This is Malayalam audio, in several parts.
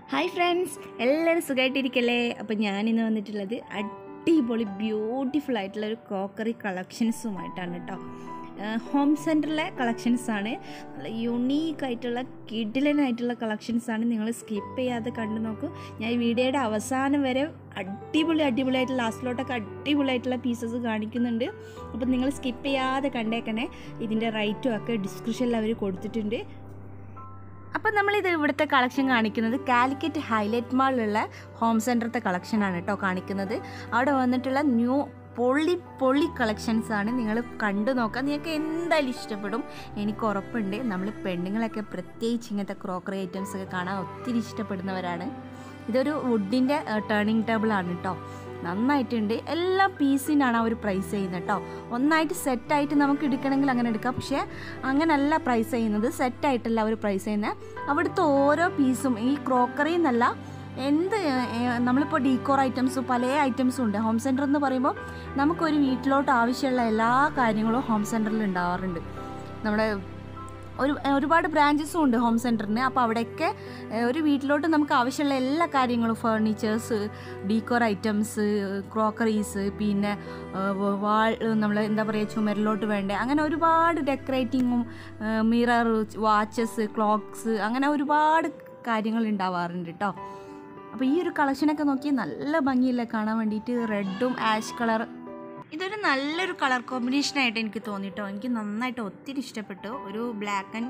ഹായ് ഫ്രണ്ട്സ് എല്ലാവരും സുഖമായിട്ടിരിക്കല്ലേ അപ്പോൾ ഞാനിന്ന് വന്നിട്ടുള്ളത് അടിപൊളി ബ്യൂട്ടിഫുൾ ആയിട്ടുള്ള ഒരു ക്രോക്കറി കളക്ഷൻസുമായിട്ടാണ് കേട്ടോ ഹോം സെൻറ്ററിലെ കളക്ഷൻസാണ് നല്ല യുണീക്ക് ആയിട്ടുള്ള കിഡിലനായിട്ടുള്ള കളക്ഷൻസാണ് നിങ്ങൾ സ്കിപ്പ് ചെയ്യാതെ കണ്ടു നോക്കൂ ഞാൻ ഈ വീഡിയോയുടെ അവസാനം വരെ അടിപൊളി അടിപൊളിയായിട്ട് ലാസ്റ്റിലോട്ടൊക്കെ അടിപൊളിയായിട്ടുള്ള പീസസ് കാണിക്കുന്നുണ്ട് അപ്പോൾ നിങ്ങൾ സ്കിപ്പ് ചെയ്യാതെ കണ്ടേക്കണേ ഇതിൻ്റെ റേറ്റും ഒക്കെ ഡിസ്ക്രിപ്ഷനിൽ അവർ കൊടുത്തിട്ടുണ്ട് അപ്പോൾ നമ്മളിത് ഇവിടുത്തെ കളക്ഷൻ കാണിക്കുന്നത് കാലിക്കറ്റ് ഹൈലൈറ്റ് മാളിലുള്ള ഹോം സെൻറ്ററത്തെ കളക്ഷനാണ് കേട്ടോ കാണിക്കുന്നത് അവിടെ വന്നിട്ടുള്ള ന്യൂ പൊള്ളി പൊള്ളി കളക്ഷൻസ് ആണ് നിങ്ങൾ കണ്ടു നോക്കാം നിങ്ങൾക്ക് എന്തായാലും ഇഷ്ടപ്പെടും എനിക്ക് ഉറപ്പുണ്ട് നമ്മൾ പെണ്ണുങ്ങളൊക്കെ പ്രത്യേകിച്ച് ഇങ്ങനത്തെ ക്രോക്കറി ഐറ്റംസ് ഒക്കെ കാണാൻ ഒത്തിരി ഇഷ്ടപ്പെടുന്നവരാണ് ഇതൊരു വുഡിൻ്റെ ടേണിംഗ് ടേബിൾ ആണ് കേട്ടോ നന്നായിട്ടുണ്ട് എല്ലാ പീസിനാണ് അവർ പ്രൈസ് ചെയ്യുന്നത് കേട്ടോ ഒന്നായിട്ട് സെറ്റായിട്ട് നമുക്ക് എടുക്കണമെങ്കിൽ അങ്ങനെ എടുക്കാം പക്ഷേ അങ്ങനല്ല പ്രൈസ് ചെയ്യുന്നത് സെറ്റായിട്ടല്ല അവർ പ്രൈസ് ചെയ്യുന്നത് അവിടുത്തെ ഓരോ പീസും ഈ ക്രോക്കറി എന്നല്ല എന്ത് ഏഹ്, നമ്മളിപ്പോൾ ഡീക്കോർ ഐറ്റംസും പല ഐറ്റംസും ഉണ്ട് ഹോം സെൻറ്റർ എന്ന് പറയുമ്പോൾ നമുക്കൊരു വീട്ടിലോട്ട് ആവശ്യമുള്ള എല്ലാ കാര്യങ്ങളും ഹോം സെൻറ്ററിൽ ഉണ്ടാവാറുണ്ട് നമ്മുടെ ഒരു ഒരുപാട് ബ്രാഞ്ചസും ഉണ്ട് ഹോം സെൻറ്ററിന് അപ്പോൾ അവിടെയൊക്കെ ഏഹ്, ഒരു വീട്ടിലോട്ട് നമുക്ക് ആവശ്യമുള്ള എല്ലാ കാര്യങ്ങളും ഫർണിച്ചേഴ്സ് ഡീക്കോർ ഐറ്റംസ് ക്രോക്കറീസ് പിന്നെ വാൾ നമ്മൾ എന്താ പറയുക ചുമരിലോട്ട് വേണ്ട അങ്ങനെ ഒരുപാട് ഡെക്കറേറ്റിങ്ങും മിറർ വാച്ചസ് ക്ലോക്സ് അങ്ങനെ ഒരുപാട് കാര്യങ്ങൾ ഉണ്ടാവാറുണ്ട് കേട്ടോ അപ്പോൾ ഈ ഒരു കളക്ഷനൊക്കെ നോക്കി നല്ല ഭംഗിയില്ലേ കാണാൻ വേണ്ടിയിട്ട് റെഡും ആഷ് കളർ ഇതൊരു നല്ലൊരു കളർ കോമ്പിനേഷനായിട്ട് എനിക്ക് തോന്നിട്ടോ എനിക്ക് നന്നായിട്ട് ഒത്തിരി ഇഷ്ടപ്പെട്ടു ഒരു ബ്ലാക്ക് ആൻഡ്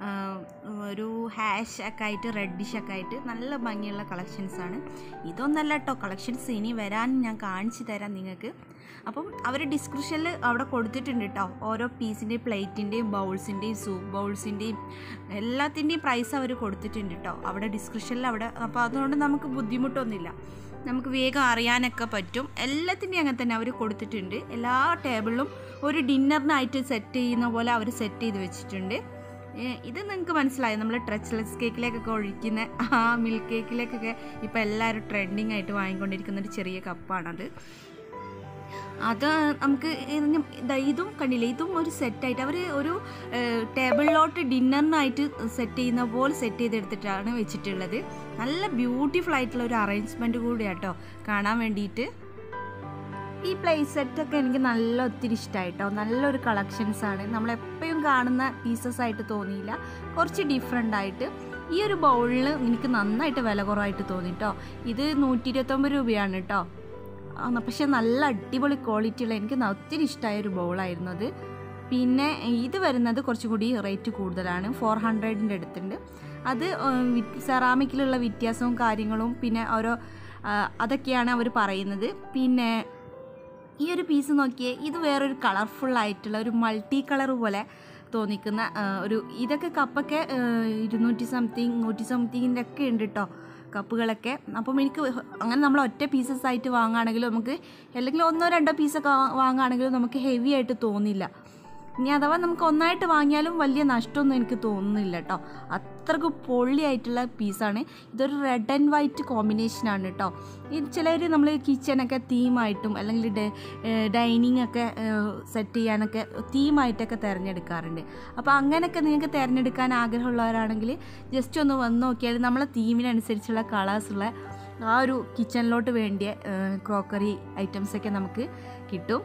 ഒരു ഹാഷ് ഒക്കെ ആയിട്ട് റെഡിഷ് ഒക്കെ ആയിട്ട് നല്ല ഭംഗിയുള്ള കളക്ഷൻസ് ആണ് ഇതൊന്നല്ല കേട്ടോ കളക്ഷൻസ് ഇനി വരാൻ ഞാൻ കാണിച്ചു തരാം നിങ്ങൾക്ക് അപ്പം അവർ ഡിസ്ക്രിപ്ഷനിൽ അവിടെ കൊടുത്തിട്ടുണ്ട് കേട്ടോ ഓരോ പീസിൻ്റെയും പ്ലേറ്റിൻ്റെയും ബൗൾസിൻ്റെയും സൂപ്പ് ബൗൾസിൻ്റെയും എല്ലാത്തിൻ്റെയും പ്രൈസ് അവർ കൊടുത്തിട്ടുണ്ട് കേട്ടോ അവിടെ ഡിസ്ക്രിപ്ഷനിൽ അവിടെ അപ്പോൾ അതുകൊണ്ട് നമുക്ക് ബുദ്ധിമുട്ടൊന്നുമില്ല നമുക്ക് വേഗം അറിയാനൊക്കെ പറ്റും എല്ലാത്തിൻ്റെയും അങ്ങനെ തന്നെ അവർ കൊടുത്തിട്ടുണ്ട് എല്ലാ ടേബിളിലും ഒരു ഡിന്നറിനായിട്ട് സെറ്റ് ചെയ്യുന്ന പോലെ അവർ സെറ്റ് ചെയ്ത് വെച്ചിട്ടുണ്ട് ഏ, ഇത് നിങ്ങൾക്ക് മനസ്സിലായോ നമ്മൾ ട്രച്ച്ലെസ് കേക്കിലേക്കൊക്കെ ഒഴിക്കുന്ന ആ മിൽക്ക് കേക്കിലേക്കൊക്കെ ഇപ്പോൾ എല്ലാവരും ട്രെൻഡിങ് ആയിട്ട് വാങ്ങിക്കൊണ്ടിരിക്കുന്ന ഒരു ചെറിയ കപ്പാണത് അത് നമുക്ക് ഇതിന് ദാ ഇതും കണ്ടില്ലേ ഇതും ഒരു സെറ്റായിട്ട് അവർ ഒരു ടേബിളിലോട്ട് ഡിന്നറിനായിട്ട് സെറ്റ് ചെയ്യുന്ന പോലെ സെറ്റ് ചെയ്തെടുത്തിട്ടാണ് വെച്ചിട്ടുള്ളത് നല്ല ബ്യൂട്ടിഫുൾ ആയിട്ടുള്ള ഒരു അറേഞ്ച്മെൻറ്റ് കൂടിയാട്ടോ കാണാൻ വേണ്ടിയിട്ട് ഈ പ്ലേസ് സെറ്റൊക്കെ എനിക്ക് നല്ല ഒത്തിരി ഇഷ്ടമായിട്ടോ നല്ലൊരു കളക്ഷൻസ് ആണ് നമ്മളെപ്പോഴും കാണുന്ന പീസസ് ആയിട്ട് തോന്നിയില്ല കുറച്ച് ഡിഫറെൻ്റ് ആയിട്ട് ഈ ഒരു ബൗളിൽ എനിക്ക് നന്നായിട്ട് വില കുറവായിട്ട് തോന്നിട്ടോ ഇത് നൂറ്റി ഇരുപത്തൊമ്പത് രൂപയാണ് കേട്ടോ ആ, പക്ഷെ നല്ല അടിപൊളി ക്വാളിറ്റിയുള്ള എനിക്ക് ന- ഒത്തിരി ഇഷ്ടമായ ഒരു ബൗളായിരുന്നു അത് പിന്നെ ഇത് വരുന്നത് കുറച്ചും കൂടി റേറ്റ് കൂടുതലാണ് ഫോർ ഹൺഡ്രഡിൻ്റെ അടുത്തുണ്ട് അത് സെറാമിക്കിലുള്ള വ്യത്യാസവും കാര്യങ്ങളും പിന്നെ ഓരോ ആ, അതൊക്കെയാണ് അവർ പറയുന്നത് പിന്നെ ഈ ഒരു പീസ് നോക്കിയേ ഇത് വേറൊരു കളർഫുൾ ആയിട്ടുള്ള ഒരു മൾട്ടി കളർ പോലെ തോന്നിക്കുന്ന ആ, ഒരു ഇതൊക്കെ കപ്പൊക്കെ ആ, ഇരുന്നൂറ്റി സംതിങ് നൂറ്റി സംതിങ്ങിൻ്റെ ഒക്കെ ഉണ്ട് കേട്ടോ കപ്പുകളൊക്കെ അപ്പം എനിക്ക് അങ്ങനെ നമ്മൾ ഒറ്റ പീസസ് ആയിട്ട് വാങ്ങുകയാണെങ്കിലും നമുക്ക് അല്ലെങ്കിൽ ഒന്നോ രണ്ടോ പീസൊക്കെ വാങ്ങുകയാണെങ്കിലും നമുക്ക് ഹെവി ആയിട്ട് തോന്നില്ല ഇനി അഥവാ നമുക്ക് ഒന്നായിട്ട് വാങ്ങിയാലും വലിയ നഷ്ടമൊന്നും എനിക്ക് തോന്നുന്നില്ല കേട്ടോ അത്രക്ക് പൊള്ളിയായിട്ടുള്ള പീസാണ് ഇതൊരു റെഡ് ആൻഡ് വൈറ്റ് കോമ്പിനേഷനാണ് കേട്ടോ ഈ ചിലർ നമ്മൾ കിച്ചണൊക്കെ തീമായിട്ടും അല്ലെങ്കിൽ ഡൈനിങ് ഒക്കെ സെറ്റ് ചെയ്യാനൊക്കെ തീമായിട്ടൊക്കെ തിരഞ്ഞെടുക്കാറുണ്ട് അപ്പോൾ അങ്ങനെയൊക്കെ നിങ്ങൾക്ക് തിരഞ്ഞെടുക്കാൻ ആഗ്രഹമുള്ളവരാണെങ്കിൽ ജസ്റ്റ് ഒന്ന് വന്ന് നോക്കിയാൽ നമ്മളെ തീമിനനുസരിച്ചുള്ള കളേഴ്സുള്ള ആ ഒരു കിച്ചണിലോട്ട് വേണ്ടിയ ക്രോക്കറി ഐറ്റംസൊക്കെ നമുക്ക് കിട്ടും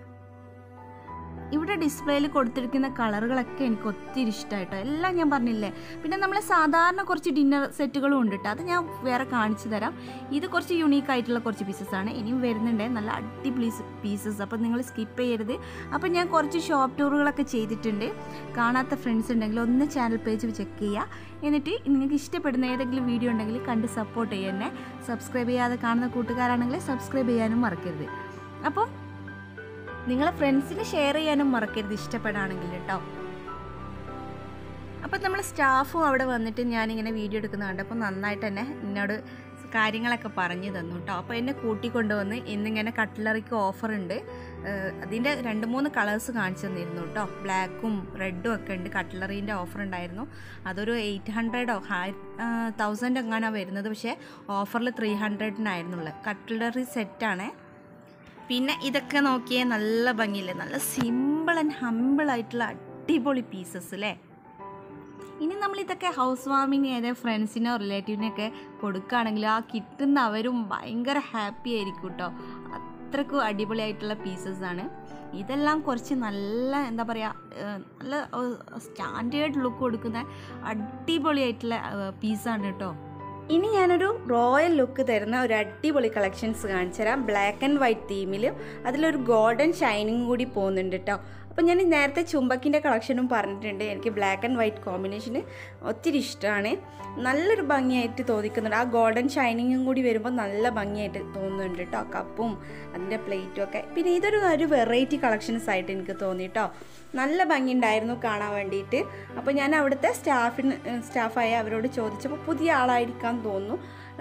ഇവിടെ ഡിസ്പ്ലേയിൽ കൊടുത്തിരിക്കുന്ന കളറുകളൊക്കെ എനിക്ക് ഒത്തിരി ഇഷ്ടമായിട്ടോ എല്ലാം ഞാൻ പറഞ്ഞില്ലേ പിന്നെ നമ്മൾ സാധാരണ കുറച്ച് ഡിന്നർ സെറ്റുകളും ഉണ്ട് കേട്ടോ അത് ഞാൻ വേറെ കാണിച്ചു തരാം ഇത് കുറച്ച് യുണീക്ക് ആയിട്ടുള്ള കുറച്ച് പീസസ് ആണ് ഇനിയും വരുന്നുണ്ട് നല്ല അടിപൊളി പീസസ് അപ്പോൾ നിങ്ങൾ സ്കിപ്പ് ചെയ്യരുത് അപ്പോൾ ഞാൻ കുറച്ച് ഷോപ്പ് ടൂറുകളൊക്കെ ചെയ്തിട്ടുണ്ട് കാണാത്ത ഫ്രണ്ട്സ് ഉണ്ടെങ്കിൽ ഒന്ന് ചാനൽ പേജ് ചെക്ക് ചെയ്യുക എന്നിട്ട് നിങ്ങൾക്ക് ഇഷ്ടപ്പെടുന്ന ഏതെങ്കിലും വീഡിയോ ഉണ്ടെങ്കിൽ കണ്ട് സപ്പോർട്ട് ചെയ്യുന്നേ സബ്സ്ക്രൈബ് ചെയ്യാതെ കാണുന്ന കൂട്ടുകാരാണെങ്കിൽ സബ്സ്ക്രൈബ് ചെയ്യാനും മറക്കരുത് അപ്പോൾ നിങ്ങളെ ഫ്രണ്ട്സിന് ഷെയർ ചെയ്യാനും മറക്കരുത് ഇഷ്ടപ്പെടാണെങ്കിൽ കേട്ടോ അപ്പം നമ്മൾ സ്റ്റാഫും അവിടെ വന്നിട്ട് ഞാനിങ്ങനെ വീഡിയോ എടുക്കുന്ന കണ്ടപ്പോൾ നന്നായിട്ട് തന്നെ എന്നോട് കാര്യങ്ങളൊക്കെ പറഞ്ഞു തന്നു കേട്ടോ അപ്പോൾ എന്നെ കൂട്ടിക്കൊണ്ടുവന്ന് ഇന്നിങ്ങനെ കട്ട്ലറിക്ക് ഓഫർ ഉണ്ട് ഏഹ് അതിൻ്റെ രണ്ട് മൂന്ന് കളേഴ്സ് കാണിച്ചു തന്നിരുന്നു കേട്ടോ ബ്ലാക്കും റെഡും ഒക്കെ ഉണ്ട് കട്ട്ലറീൻ്റെ ഓഫർ ഉണ്ടായിരുന്നു അതൊരു എയ്റ്റ് ഹൺഡ്രഡോ ഹായ് തൗസൻഡ് എങ്ങാനാണ് വരുന്നത് പക്ഷേ ഓഫറിൽ ത്രീ ഹൺഡ്രഡിനായിരുന്നുള്ളത് കട്ട്ലറി സെറ്റാണേ പിന്നെ ഇതൊക്കെ നോക്കിയേ നല്ല ഭംഗിയില്ലേ നല്ല സിമ്പിൾ ആൻഡ് ഹമ്പിൾ ആയിട്ടുള്ള അടിപൊളി പീസസ് അല്ലേ ഇനി നമ്മളിതൊക്കെ ഹൗസ് വാമിങ് ഏത് ഫ്രണ്ട്സിനോ റിലേറ്റീവിനൊക്കെ കൊടുക്കുകയാണെങ്കിൽ ആ കിട്ടുന്ന അവരും ഭയങ്കര ഹാപ്പി ആയിരിക്കും കേട്ടോ അത്രക്കും അടിപൊളിയായിട്ടുള്ള പീസസ് ആണ് ഇതെല്ലാം കുറച്ച് നല്ല എന്താ പറയുക നല്ല സ്റ്റാൻഡേർഡ് ലുക്ക് കൊടുക്കുന്ന അടിപൊളിയായിട്ടുള്ള പീസാണ് കേട്ടോ ഇനി ഞാനൊരു റോയൽ ലുക്ക് തരുന്ന ഒരു അടിപൊളി കളക്ഷൻസ് കാണിച്ചു തരാം ബ്ലാക്ക് ആൻഡ് വൈറ്റ് തീമിലും അതിലൊരു ഗോൾഡൻ ഷൈനിങ് കൂടി പോകുന്നുണ്ട് കേട്ടോ അപ്പോൾ ഞാൻ നേരത്തെ ചുമ്പക്കിൻ്റെ കളക്ഷനും പറഞ്ഞിട്ടുണ്ട് എനിക്ക് ബ്ലാക്ക് ആൻഡ് വൈറ്റ് കോമ്പിനേഷന് ഒത്തിരി ഇഷ്ടമാണ് നല്ലൊരു ഭംഗിയായിട്ട് തോന്നിക്കുന്നുണ്ട് ആ ഗോൾഡൻ ഷൈനിങ്ങും കൂടി വരുമ്പോൾ നല്ല ഭംഗിയായിട്ട് തോന്നുന്നുണ്ട് കേട്ടോ കപ്പും അതിൻ്റെ പ്ലേറ്റും ഒക്കെ പിന്നെ ഇതൊരു ഒരു വെറൈറ്റി കളക്ഷൻസ് ആയിട്ട് എനിക്ക് തോന്നി കേട്ടോ നല്ല ഭംഗിയുണ്ടായിരുന്നു കാണാൻ വേണ്ടിയിട്ട് അപ്പോൾ ഞാൻ അവിടുത്തെ സ്റ്റാഫിന് സ്റ്റാഫായ അവരോട് ചോദിച്ചപ്പോൾ പുതിയ ആളായിരിക്കാൻ തോന്നുന്നു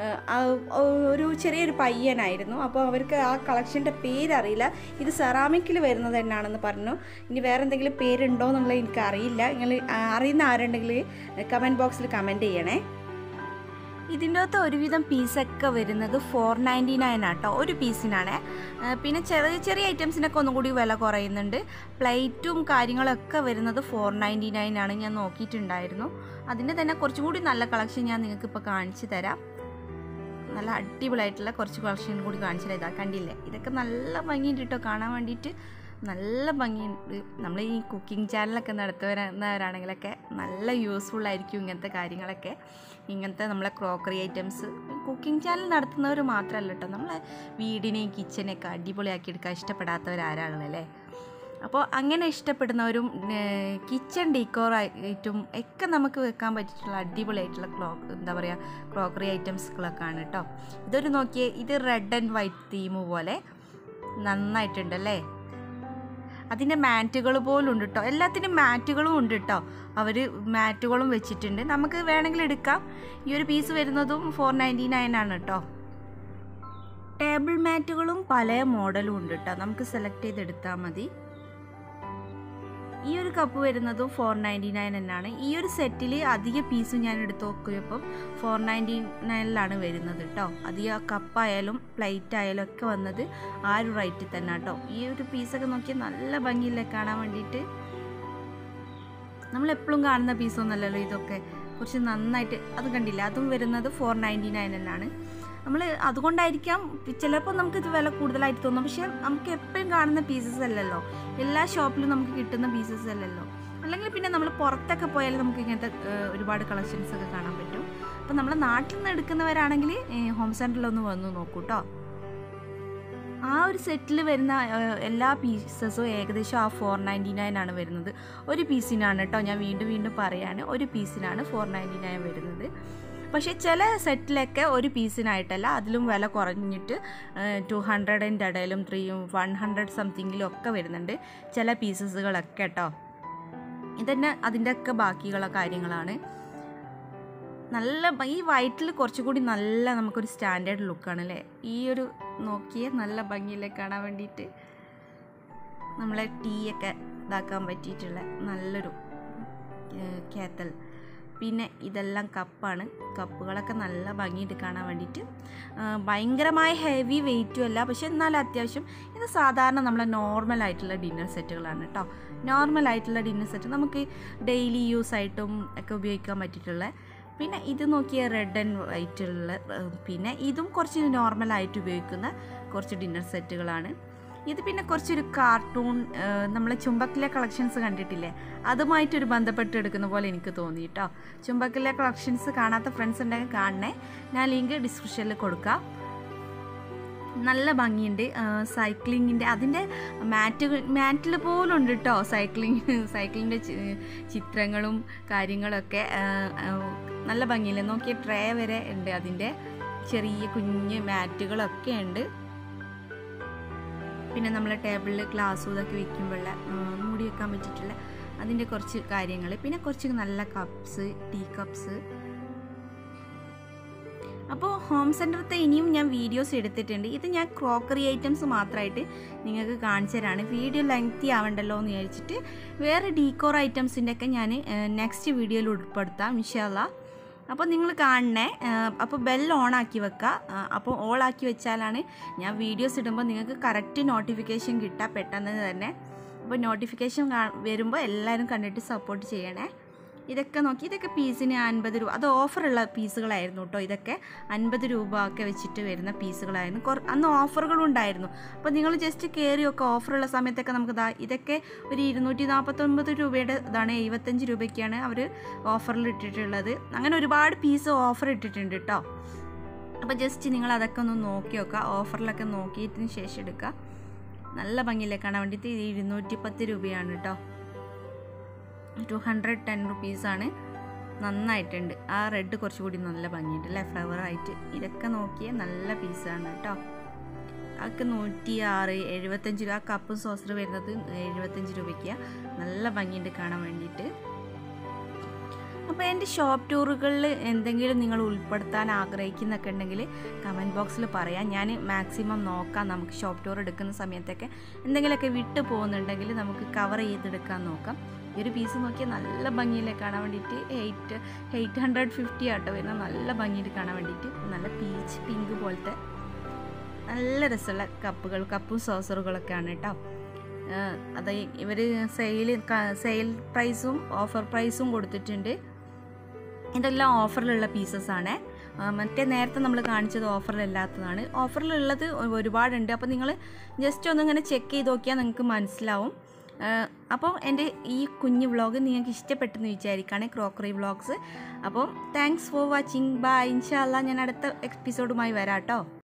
ഒരു ചെറിയൊരു പയ്യനായിരുന്നു അപ്പോൾ അവർക്ക് ആ കളക്ഷൻ്റെ പേരറിയില്ല ഇത് സെറാമിക്കിൽ വരുന്നത് തന്നെയാണെന്ന് പറഞ്ഞു ഇനി വേറെ എന്തെങ്കിലും പേരുണ്ടോ എന്നുള്ളത് എനിക്ക് അറിയില്ല നിങ്ങൾ അറിയുന്ന ആരുണ്ടെങ്കിൽ കമൻറ്റ് ബോക്സിൽ കമൻറ്റ് ചെയ്യണേ ഇതിൻ്റെ അകത്ത് ഒരുവിധം പീസൊക്കെ വരുന്നത് ഫോർ നയൻറ്റി നയൻ ആട്ടോ ഒരു പീസിനാണ് പിന്നെ ചെറിയ ചെറിയ ഐറ്റംസിനൊക്കെ ഒന്നും കൂടി വില കുറയുന്നുണ്ട് പ്ലേറ്റും കാര്യങ്ങളൊക്കെ വരുന്നത് ഫോർ നയൻറ്റി നയൻ ആണ് ഞാൻ നോക്കിയിട്ടുണ്ടായിരുന്നു അതിൻ്റെ തന്നെ കുറച്ചും കൂടി നല്ല കളക്ഷൻ ഞാൻ നിങ്ങൾക്ക് ഇപ്പോൾ കാണിച്ചു തരാം നല്ല അടിപൊളിയായിട്ടുള്ള കുറച്ച് കളക്ഷൻ കൂടി കാണിച്ചു ഇതാ കണ്ടില്ലേ ഇതൊക്കെ നല്ല ഭംഗിയുണ്ട് കേട്ടോ കാണാൻ വേണ്ടിയിട്ട് നല്ല ഭംഗിയുണ്ട് നമ്മൾ ഈ കുക്കിംഗ് ചാനലൊക്കെ നടത്തുന്നവരാണെങ്കിലൊക്കെ നല്ല യൂസ്ഫുൾ ആയിരിക്കും ഇങ്ങനത്തെ കാര്യങ്ങളൊക്കെ ഇങ്ങനത്തെ നമ്മളെ ക്രോക്കറി ഐറ്റംസ് കുക്കിംഗ് ചാനൽ നടത്തുന്നവർ മാത്രമല്ല കേട്ടോ നമ്മളെ വീടിനെയും കിച്ചനെയൊക്കെ അടിപൊളിയാക്കി എടുക്കാൻ ഇഷ്ടപ്പെടാത്തവരാരാളല്ലേ അപ്പോൾ അങ്ങനെ ഇഷ്ടപ്പെടുന്നവരും കിച്ചൺ ഡീക്കോർ ആയിട്ടും ഒക്കെ നമുക്ക് വെക്കാൻ പറ്റിയിട്ടുള്ള അടിപൊളിയായിട്ടുള്ള ക്ലോ എന്താ പറയുക ക്രോക്കറി ഐറ്റംസുകളൊക്കെയാണ് കേട്ടോ ഇതൊരു നോക്കിയേ ഇത് റെഡ് ആൻഡ് വൈറ്റ് തീം പോലെ നന്നായിട്ടുണ്ടല്ലേ അതിൻ്റെ മാറ്റുകൾ പോലും ഉണ്ട് കേട്ടോ എല്ലാത്തിനും മാറ്റുകളും ഉണ്ട് കേട്ടോ അവർ മാറ്റുകളും വെച്ചിട്ടുണ്ട് നമുക്ക് വേണമെങ്കിൽ എടുക്കാം ഈ ഒരു പീസ് വരുന്നതും ഫോർ നയൻറ്റി നയൻ ആണ് കേട്ടോ ടേബിൾ മാറ്റുകളും പല മോഡലും ഉണ്ട് കേട്ടോ നമുക്ക് സെലക്ട് ചെയ്തെടുത്താൽ മതി ഈ ഒരു കപ്പ് വരുന്നതും ഫോർ നയൻറ്റി നയൻ തന്നെയാണ് ഈ ഒരു സെറ്റിൽ അധിക പീസും ഞാൻ എടുത്ത് നോക്കിയപ്പം ഫോർ നയൻറ്റി നയനിലാണ് വരുന്നത് കേട്ടോ അധിക കപ്പായാലും പ്ലേറ്റ് ആയാലും ഒക്കെ വന്നത് ആ ഒരു റേറ്റിൽ തന്നെ കേട്ടോ ഈ ഒരു പീസൊക്കെ നോക്കിയാൽ നല്ല ഭംഗിയില്ലേ കാണാൻ വേണ്ടിയിട്ട് നമ്മൾ എപ്പോഴും കാണുന്ന പീസൊന്നുമല്ലല്ലോ ഇതൊക്കെ കുറച്ച് നന്നായിട്ട് അത് കണ്ടില്ല അതും വരുന്നത് ഫോർ നയൻറ്റി നയൻ തന്നെയാണ് നമ്മൾ അതുകൊണ്ടായിരിക്കാം ചിലപ്പോൾ നമുക്കിത് വില കൂടുതലായിട്ട് തോന്നും പക്ഷേ നമുക്ക് എപ്പോഴും കാണുന്ന പീസസ് അല്ലല്ലോ എല്ലാ ഷോപ്പിലും നമുക്ക് കിട്ടുന്ന പീസസ് അല്ലല്ലോ അല്ലെങ്കിൽ പിന്നെ നമ്മൾ പുറത്തൊക്കെ പോയാൽ നമുക്ക് ഇങ്ങനത്തെ ഒരുപാട് കളക്ഷൻസ് ഒക്കെ കാണാൻ പറ്റും അപ്പോൾ നമ്മൾ നാട്ടിൽ നിന്ന് എടുക്കുന്നവരാണെങ്കിൽ ഹോം സെൻറ്ററിലൊന്ന് വന്ന് നോക്കൂ കേട്ടോ ആ ഒരു സെറ്റിൽ വരുന്ന എല്ലാ പീസസും ഏകദേശം ആ ഫോർ നയൻറ്റി നയൻ ആണ് വരുന്നത് ഒരു പീസിനാണ് കേട്ടോ ഞാൻ വീണ്ടും വീണ്ടും പറയാണ് ഒരു പീസിനാണ് ഫോർ നയൻറ്റി നയൻ വരുന്നത് പക്ഷേ ചില സെറ്റിലൊക്കെ ഒരു പീസിനായിട്ടല്ല അതിലും വില കുറഞ്ഞിട്ട് ടു ഹൺഡ്രഡിൻ്റെ ഇടയിലും ത്രീ വൺ ഹൺഡ്രഡ് സംതിങ്ങിലും ഒക്കെ വരുന്നുണ്ട് ചില പീസസുകളൊക്കെ കേട്ടോ ഇതന്നെ അതിൻ്റെയൊക്കെ ബാക്കിയുള്ള കാര്യങ്ങളാണ് നല്ല ഈ വൈറ്റിൽ കുറച്ചുകൂടി നല്ല നമുക്കൊരു സ്റ്റാൻഡേർഡ് ലുക്കാണ് അല്ലേ ഈ ഒരു നോക്കിയ നല്ല ഭംഗിയില്ലേ കാണാൻ വേണ്ടിയിട്ട് നമ്മളെ ടീ ഒക്കെ ഇതാക്കാൻ പറ്റിയിട്ടുള്ള നല്ലൊരു കേത്തൽ പിന്നെ ഇതെല്ലാം കപ്പാണ് കപ്പുകളൊക്കെ നല്ല ഭംഗിയിട്ട് കാണാൻ വേണ്ടിയിട്ട് ഭയങ്കരമായ ഹെവി വെയിറ്റും അല്ല പക്ഷെ എന്നാലും അത്യാവശ്യം ഇത് സാധാരണ നമ്മളെ നോർമൽ ആയിട്ടുള്ള ഡിന്നർ സെറ്റുകളാണ് കേട്ടോ നോർമൽ ആയിട്ടുള്ള ഡിന്നർ സെറ്റ് നമുക്ക് ഡെയിലി യൂസ് ആയിട്ടും ഒക്കെ ഉപയോഗിക്കാൻ പറ്റിയിട്ടുള്ള പിന്നെ ഇത് നോക്കിയ റെഡ് ആൻഡ് വൈറ്റുള്ള പിന്നെ ഇതും കുറച്ച് നോർമലായിട്ട് ഉപയോഗിക്കുന്ന കുറച്ച് ഡിന്നർ സെറ്റുകളാണ് ഇത് പിന്നെ കുറച്ചൊരു കാർട്ടൂൺ നമ്മളെ ചുമ്പക്കിലെ കളക്ഷൻസ് കണ്ടിട്ടില്ലേ അതുമായിട്ടൊരു ബന്ധപ്പെട്ട് എടുക്കുന്ന പോലെ എനിക്ക് തോന്നി കേട്ടോ ചുമ്പക്കിലെ കളക്ഷൻസ് കാണാത്ത ഫ്രണ്ട്സ് ഉണ്ടെങ്കിൽ കാണണേ ഞാൻ ലിങ്ക് ഡിസ്ക്രിപ്ഷനിൽ കൊടുക്കാം നല്ല ഭംഗിയുണ്ട് സൈക്ലിങ്ങിൻ്റെ അതിൻ്റെ മാറ്റുകൾ മാറ്റിൽ പോലും ഉണ്ട് കേട്ടോ സൈക്ലിങ് സൈക്ലിങ്ങിൻ്റെ ചിത്രങ്ങളും കാര്യങ്ങളൊക്കെ നല്ല ഭംഗിയില്ലേ നോക്കിയ ട്രേ വരെ ഉണ്ട് അതിൻ്റെ ചെറിയ കുഞ്ഞ് മാറ്റുകളൊക്കെ ഉണ്ട് പിന്നെ നമ്മൾ ടേബിളിൽ ഗ്ലാസ്സും ഇതൊക്കെ വെക്കുമ്പോൾ മൂടി വെക്കാൻ പറ്റിയിട്ടുള്ള അതിൻ്റെ കുറച്ച് കാര്യങ്ങൾ പിന്നെ കുറച്ച് നല്ല കപ്സ് ടീ കപ്സ് അപ്പോൾ ഹോം സെൻറ്ററത്തെ ഇനിയും ഞാൻ വീഡിയോസ് എടുത്തിട്ടുണ്ട് ഇത് ഞാൻ ക്രോക്കറി ഐറ്റംസ് മാത്രമായിട്ട് നിങ്ങൾക്ക് കാണിച്ചു തരാണ് വീഡിയോ ലെങ്തി ആവണ്ടല്ലോ എന്ന് വിചാരിച്ചിട്ട് വേറെ ഡീക്കോർ ഐറ്റംസിൻ്റെ ഒക്കെ ഞാൻ നെക്സ്റ്റ് വീഡിയോയിൽ ഉൾപ്പെടുത്താം ഇൻഷാല്ല അപ്പോൾ നിങ്ങൾ കാണണേ അപ്പോൾ ബെൽ ഓൺ ആക്കി വെക്കുക അപ്പോൾ ഓൾ ആക്കി വെച്ചാലാണ് ഞാൻ വീഡിയോസ് ഇടുമ്പോൾ നിങ്ങൾക്ക് കറക്റ്റ് നോട്ടിഫിക്കേഷൻ കിട്ടുക പെട്ടെന്ന് തന്നെ അപ്പോൾ നോട്ടിഫിക്കേഷൻ വരുമ്പോൾ എല്ലാവരും കണ്ടിട്ട് സപ്പോർട്ട് ചെയ്യണേ ഇതൊക്കെ നോക്കി ഇതൊക്കെ പീസിന് അൻപത് രൂപ അത് ഓഫറുള്ള പീസുകളായിരുന്നു കേട്ടോ ഇതൊക്കെ അൻപത് രൂപ ഒക്കെ വെച്ചിട്ട് വരുന്ന പീസുകളായിരുന്നു കുറ അന്ന് ഓഫറുകളും ഉണ്ടായിരുന്നു അപ്പോൾ നിങ്ങൾ ജസ്റ്റ് കയറിയൊക്കെ ഓഫറുള്ള സമയത്തൊക്കെ നമുക്ക് ദാ ഇതൊക്കെ ഒരു ഇരുന്നൂറ്റി നാൽപ്പത്തൊമ്പത് രൂപയുടെ ഇതാണ് എഴുപത്തഞ്ച് രൂപയ്ക്കാണ് അവർ ഓഫറിൽ ഇട്ടിട്ടുള്ളത് അങ്ങനെ ഒരുപാട് പീസ് ഓഫർ ഇട്ടിട്ടുണ്ട് കേട്ടോ അപ്പോൾ ജസ്റ്റ് നിങ്ങൾ അതൊക്കെ ഒന്ന് നോക്കി നോക്കുക ഓഫറിലൊക്കെ നോക്കിയതിന് ശേഷം എടുക്കുക നല്ല ഭംഗിയില്ലേ കാണാൻ വേണ്ടിയിട്ട് ഇത് ഇരുന്നൂറ്റി പത്ത് രൂപയാണ് കേട്ടോ ടു ഹൺഡ്രഡ് ടെൻ റുപ്പീസാണ് നന്നായിട്ടുണ്ട് ആ റെഡ് കുറച്ചുകൂടി നല്ല ഭംഗിയുണ്ട് അല്ലേ ഫ്ലവർ ആയിട്ട് ഇതൊക്കെ നോക്കിയാൽ നല്ല പീസാണ് കേട്ടോ അതൊക്കെ നൂറ്റി ആറ് എഴുപത്തഞ്ച് രൂപ ആ കപ്പും സോസർ വരുന്നത് എഴുപത്തഞ്ച് രൂപയ്ക്ക് നല്ല ഭംഗിയുണ്ട് കാണാൻ വേണ്ടിയിട്ട് അപ്പോൾ എൻ്റെ ഷോപ്പ് ടൂറുകളിൽ എന്തെങ്കിലും നിങ്ങൾ ഉൾപ്പെടുത്താൻ ആഗ്രഹിക്കുന്നൊക്കെ ഉണ്ടെങ്കിൽ കമൻറ്റ് ബോക്സിൽ പറയാം ഞാൻ മാക്സിമം നോക്കാം നമുക്ക് ഷോപ്പ് ടൂർ എടുക്കുന്ന സമയത്തൊക്കെ എന്തെങ്കിലുമൊക്കെ വിട്ടു പോകുന്നുണ്ടെങ്കിൽ നമുക്ക് കവർ ചെയ്തെടുക്കാൻ നോക്കാം ഈ ഒരു പീസ് നോക്കിയാൽ നല്ല ഭംഗിയിലെ കാണാൻ വേണ്ടിയിട്ട് എയ്റ്റ് എയ്റ്റ് ഹൺഡ്രഡ് ഫിഫ്റ്റി ആട്ടോ വരുന്നത് നല്ല ഭംഗിയിൽ കാണാൻ വേണ്ടിയിട്ട് നല്ല പീച്ച് പിങ്ക് പോലത്തെ നല്ല രസമുള്ള കപ്പുകൾ കപ്പും സോസറുകളൊക്കെയാണ് കേട്ടോ അത് ഇവർ സെയിൽ സെയിൽ പ്രൈസും ഓഫർ പ്രൈസും കൊടുത്തിട്ടുണ്ട് ഇതെല്ലാം ഓഫറിലുള്ള പീസസ് ആണ് മറ്റേ നേരത്തെ നമ്മൾ കാണിച്ചത് ഓഫറിലല്ലാത്തതാണ് ഓഫറിലുള്ളത് ഒരുപാടുണ്ട് അപ്പോൾ നിങ്ങൾ ജസ്റ്റ് ഒന്നിങ്ങനെ ചെക്ക് ചെയ്ത് നോക്കിയാൽ നിങ്ങൾക്ക് മനസ്സിലാവും അപ്പോൾ എൻ്റെ ഈ കുഞ്ഞു വ്ളോഗ് നിങ്ങൾക്ക് ഇഷ്ടപ്പെട്ടെന്ന് വിചാരിക്കുകയാണ് ക്രോക്കറി വ്ളോഗ്സ് അപ്പോൾ താങ്ക്സ് ഫോർ വാച്ചിങ് ബൈ ഇൻഷാല്ല ഞാൻ അടുത്ത എപ്പിസോഡുമായി വരാം കേട്ടോ